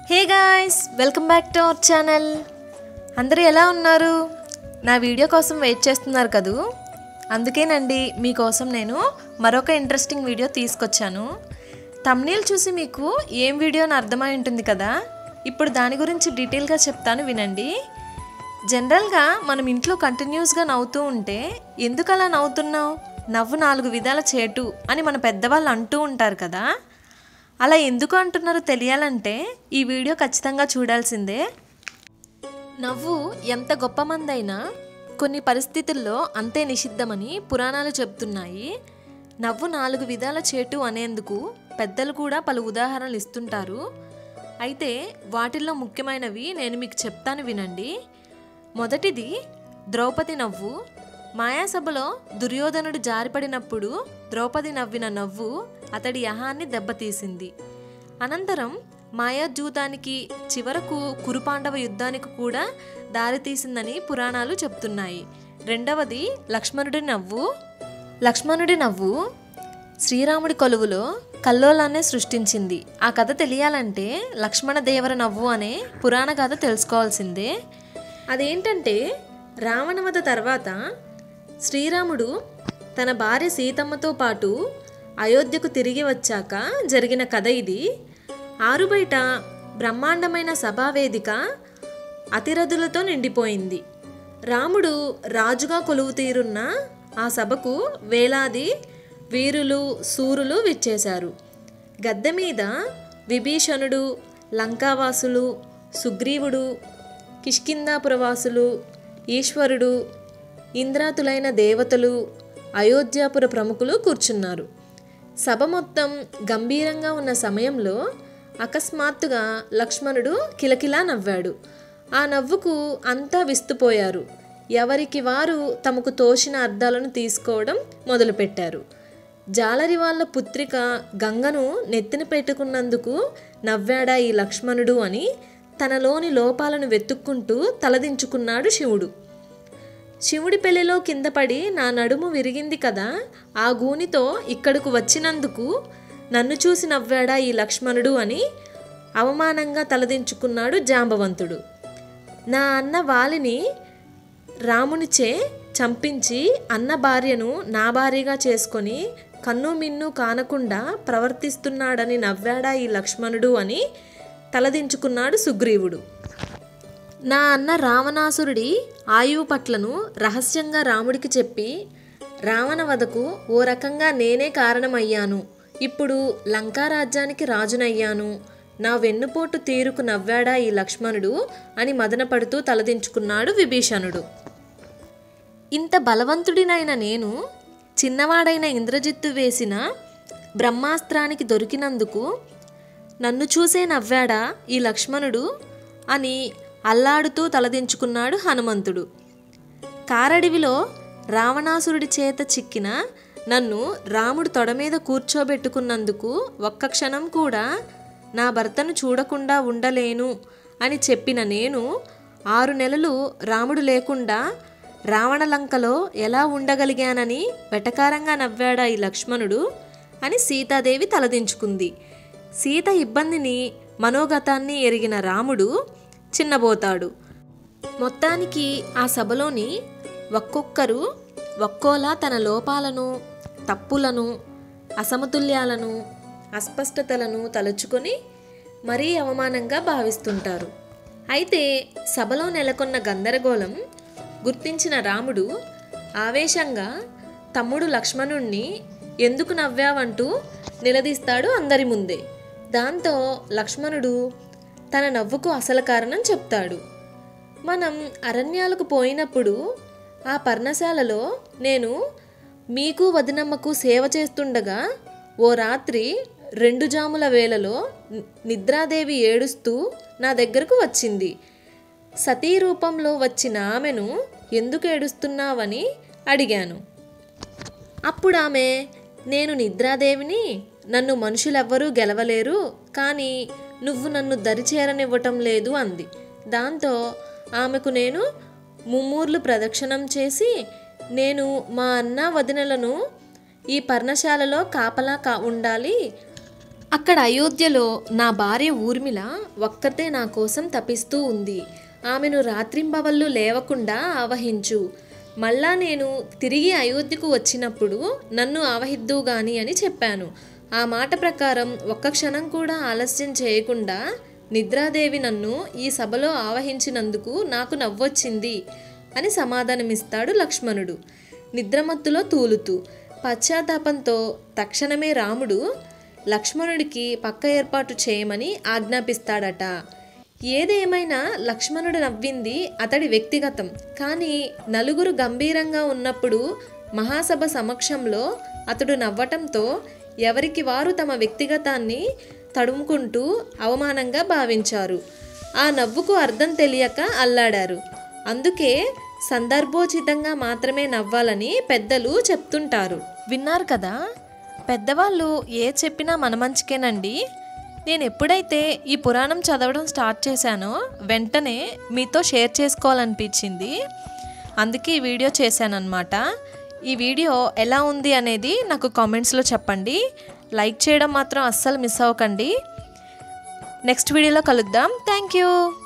hey guys welcome back to our channel అందరూ ఎలా ఉన్నారు నా వీడియో కోసం వెయిట్ చేస్తున్నారు కదూ అందుకేనండి మీకోసం నేను మరొక ఇంట్రెస్టింగ్ వీడియో తీసుకొచ్చాను తమ్నీల్ చూసి మీకు ఏం వీడియో అని అర్థమై ఉంటుంది కదా ఇప్పుడు దాని గురించి డీటెయిల్గా చెప్తాను వినండి జనరల్గా మనం ఇంట్లో కంటిన్యూస్గా నవ్వుతూ ఉంటే ఎందుకు అలా నవ్వుతున్నావు నవ్వు నాలుగు విధాల చేటు అని మన పెద్దవాళ్ళు అంటూ ఉంటారు కదా అలా ఎందుకు అంటున్నారో తెలియాలంటే ఈ వీడియో ఖచ్చితంగా చూడాల్సిందే నవ్వు ఎంత గొప్ప మందైనా కొన్ని పరిస్థితుల్లో అంతే నిషిద్ధమని పురాణాలు చెప్తున్నాయి నవ్వు నాలుగు విధాల చేటు అనేందుకు పెద్దలు కూడా పలు ఉదాహరణలు ఇస్తుంటారు అయితే వాటిల్లో ముఖ్యమైనవి నేను మీకు చెప్తాను వినండి మొదటిది ద్రౌపది నవ్వు మాయాసభలో దుర్యోధనుడు జారిపడినప్పుడు ద్రౌపది నవ్విన నవ్వు అతడి యహాన్ని దెబ్బతీసింది అనంతరం మాయాజూతానికి చివరకు కురుపాండవ యుద్ధానికి కూడా దారితీసిందని పురాణాలు చెప్తున్నాయి రెండవది లక్ష్మణుడి నవ్వు లక్ష్మణుడి నవ్వు శ్రీరాముడి కొలువులో కల్లోలాన్ని సృష్టించింది ఆ కథ తెలియాలంటే లక్ష్మణ దేవర నవ్వు అనే పురాణ కథ తెలుసుకోవాల్సిందే అదేంటంటే రావణవధ తర్వాత శ్రీరాముడు తన భార్య సీతమ్మతో పాటు అయోధ్యకు తిరిగి వచ్చాక జరిగిన కథ ఇది ఆరుబయట బ్రహ్మాండమైన సభావేదిక అతిరథులతో నిండిపోయింది రాముడు రాజుగా కొలువు తీరున్న ఆ సభకు వేలాది వీరులు సూరులు విచ్చేశారు గద్దె మీద విభీషణుడు లంకావాసులు సుగ్రీవుడు కిష్కిందాపురవాసులు ఈశ్వరుడు ఇంద్రాతులైన దేవతలు అయోధ్యాపుర ప్రముఖులు కూర్చున్నారు సభ మొత్తం గంభీరంగా ఉన్న సమయంలో అకస్మాత్తుగా లక్ష్మణుడు కిలకిలా నవ్వాడు ఆ నవ్వుకు అంతా విస్తుపోయారు ఎవరికి వారు తమకు తోచిన అర్థాలను తీసుకోవడం మొదలుపెట్టారు జాలరి వాళ్ళ పుత్రిక గంగను నెత్తిన పెట్టుకున్నందుకు నవ్వాడా ఈ లక్ష్మణుడు అని తనలోని లోపాలను వెతుక్కుంటూ తలదించుకున్నాడు శివుడు శివుడి పెళ్లిలో కింద పడి నా నడుము విరిగింది కదా ఆ గూనితో ఇక్కడకు వచ్చినందుకు నన్ను చూసి నవ్వాడా ఈ లక్ష్మణుడు అని అవమానంగా తలదించుకున్నాడు జాంబవంతుడు నా అన్న వాలిని రామునిచే చంపించి అన్న భార్యను నా భార్యగా చేసుకొని కన్ను మిన్ను కానకుండా ప్రవర్తిస్తున్నాడని నవ్వాడా ఈ లక్ష్మణుడు అని తలదించుకున్నాడు సుగ్రీవుడు నా అన్న రావణాసురుడి ఆయువు పట్లను రహస్యంగా రాముడికి చెప్పి రావణ వధకు ఓ రకంగా నేనే కారణమయ్యాను ఇప్పుడు లంకా రాజ్యానికి రాజునయ్యాను నా వెన్నుపోటు తీరుకు నవ్వాడా ఈ లక్ష్మణుడు అని మదనపడుతూ తలదించుకున్నాడు విభీషణుడు ఇంత బలవంతుడినైన నేను చిన్నవాడైన ఇంద్రజిత్తు వేసిన బ్రహ్మాస్త్రానికి దొరికినందుకు నన్ను చూసే నవ్వాడా ఈ లక్ష్మణుడు అని అల్లాడుతూ తలదించుకున్నాడు హనుమంతుడు కారడివిలో రావణాసురుడి చేత చిక్కిన నన్ను రాముడు తొడ మీద కూర్చోబెట్టుకున్నందుకు ఒక్క క్షణం కూడా నా భర్తను చూడకుండా ఉండలేను అని చెప్పిన నేను ఆరు నెలలు రాముడు లేకుండా రావణలంకలో ఎలా ఉండగలిగానని వెటకారంగా నవ్వాడా ఈ లక్ష్మణుడు అని సీతాదేవి తలదించుకుంది సీత ఇబ్బందిని మనోగతాన్ని ఎరిగిన రాముడు చిన్నబోతాడు మొత్తానికి ఆ సభలోని ఒక్కొక్కరు ఒక్కోలా తన లోపాలను తప్పులను అసమతుల్యాలను అస్పష్టతలను తలుచుకొని మరీ అవమానంగా భావిస్తుంటారు అయితే సభలో నెలకొన్న గందరగోళం గుర్తించిన రాముడు ఆవేశంగా తమ్ముడు లక్ష్మణుణ్ణి ఎందుకు నవ్వావంటూ నిలదీస్తాడు అందరి ముందే దాంతో లక్ష్మణుడు తన నవ్వుకు అసలు కారణం చెప్తాడు మనం అరణ్యాలకు పోయినప్పుడు ఆ పర్ణశాలలో నేను మీకు వదినమ్మకు సేవ చేస్తుండగా ఓ రాత్రి రెండు జాముల వేళలో ని- నిద్రాదేవి ఏడుస్తూ నా దగ్గరకు వచ్చింది సతీ రూపంలో వచ్చిన ఆమెను ఎందుకు ఏడుస్తున్నావని అడిగాను అప్పుడు ఆమె నేను నిద్రాదేవిని నన్ను మనుషులెవ్వరూ గెలవలేరు కానీ నువ్వు నన్ను దరిచేరనివ్వటం లేదు అంది దాంతో ఆమెకు నేను ముమ్మూర్లు ప్రదక్షిణం చేసి నేను మా అన్న వదినలను ఈ పర్ణశాలలో కాపలా కా ఉండాలి అక్కడ అయోధ్యలో నా భార్య ఊర్మిళ ఒక్కతే నా కోసం తపిస్తూ ఉంది ఆమెను రాత్రింబవళ్ళు లేవకుండా ఆవహించు మళ్ళా నేను తిరిగి అయోధ్యకు వచ్చినప్పుడు నన్ను ఆవహిద్దువు గాని అని చెప్పాను ఆ మాట ప్రకారం ఒక్క క్షణం కూడా ఆలస్యం చేయకుండా నిద్రాదేవి నన్ను ఈ సభలో ఆవహించినందుకు నాకు నవ్వొచ్చింది అని సమాధానమిస్తాడు లక్ష్మణుడు నిద్రమత్తులో తూలుతూ పశ్చాత్తాపంతో తక్షణమే రాముడు లక్ష్మణుడికి పక్క ఏర్పాటు చేయమని ఆజ్ఞాపిస్తాడట ఏదేమైనా లక్ష్మణుడు నవ్వింది అతడి వ్యక్తిగతం కానీ నలుగురు గంభీరంగా ఉన్నప్పుడు మహాసభ సమక్షంలో అతడు నవ్వటంతో ఎవరికి వారు తమ వ్యక్తిగతాన్ని తడుముకుంటూ అవమానంగా భావించారు ఆ నవ్వుకు అర్థం తెలియక అల్లాడారు అందుకే సందర్భోచితంగా మాత్రమే నవ్వాలని పెద్దలు చెప్తుంటారు విన్నారు కదా పెద్దవాళ్ళు ఏ చెప్పినా మన మంచికేనండి నేను ఎప్పుడైతే ఈ పురాణం చదవడం స్టార్ట్ చేశానో వెంటనే మీతో షేర్ చేసుకోవాలనిపించింది అందుకే ఈ వీడియో చేశానన్నమాట ఈ వీడియో ఎలా ఉంది అనేది నాకు కామెంట్స్లో చెప్పండి లైక్ చేయడం మాత్రం అస్సలు మిస్ అవ్వకండి నెక్స్ట్ వీడియోలో కలుద్దాం థ్యాంక్ యూ